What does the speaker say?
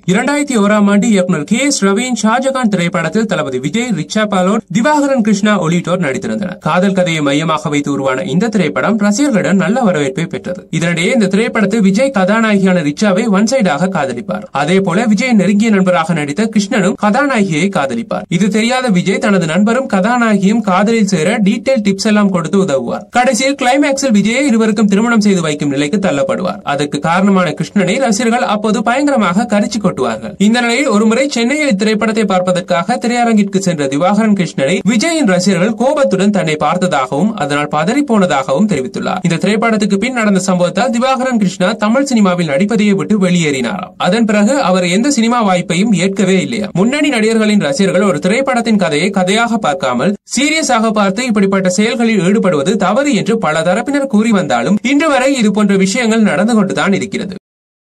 இரண்டாயிரத்தி ஓராம் ஆண்டு இயக்குனர் கே எஸ் ரவியின் ஷாஜகான் திரைப்படத்தில் தளபதி விஜய் ரிச்சா பாலோட் திவாகரன் கிருஷ்ணா உள்ளிட்டோர் நடித்திருந்தனர் காதல் கதையை மையமாக வைத்து உருவான இந்த திரைப்படம் ரசிகர்களிடம் நல்ல வரவேற்பை பெற்றது இதனிடையே இந்த திரைப்படத்தில் விஜய் கதாநாயகியான ரிச்சாவை ஒன் சைடாக காதலிப்பார் அதே போல விஜய் நெருங்கிய நண்பராக நடித்த கிருஷ்ணனும் கதாநாயகியை காதலிப்பார் இது தெரியாத விஜய் தனது நண்பரும் கதாநாயகியும் காதலில் சேர டீடைல் டிப்ஸ் எல்லாம் கொடுத்து உதவுவார் கடைசியில் கிளைமேக்ஸில் விஜயை இருவருக்கும் திருமணம் செய்து வைக்கும் நிலைக்கு தள்ளப்படுவார் அதற்கு காரணமான கிருஷ்ணனை ரசிகர்கள் அப்போது பயங்கரமாக கரிச்சு கொட்டுவார்கள் இந்த நிலையில் ஒருமுறை சென்னையில் இத்திரைப்படத்தை பார்ப்பதற்காக திரையரங்கிற்கு சென்ற திவாகரன் கிருஷ்ணனை விஜயின் ரசிகர்கள் கோபத்துடன் தன்னை பார்த்ததாகவும் அதனால் பதறி போனதாகவும் தெரிவித்துள்ளார் இந்த திரைப்படத்துக்கு பின் நடந்த சம்பவத்தால் திவாகரன் கிருஷ்ணா தமிழ் சினிமாவில் நடிப்பதையே விட்டு வெளியேறினாராம் அதன் பிறகு அவர் எந்த சினிமா வாய்ப்பையும் ஏற்கவே இல்லையா முன்னணி நடிகர்களின் ரசிகர்கள் ஒரு திரைப்படத்தின் கதையை கதையாக பார்க்காமல் சீரியஸாக பார்த்து இப்படிப்பட்ட செயல்களில் ஈடுபடுவது தவறு என்று பல தரப்பினர் கூறி வந்தாலும் இன்று வரை இது போன்ற விஷயங்கள் நடந்து கொண்டுதான் இருக்கிறது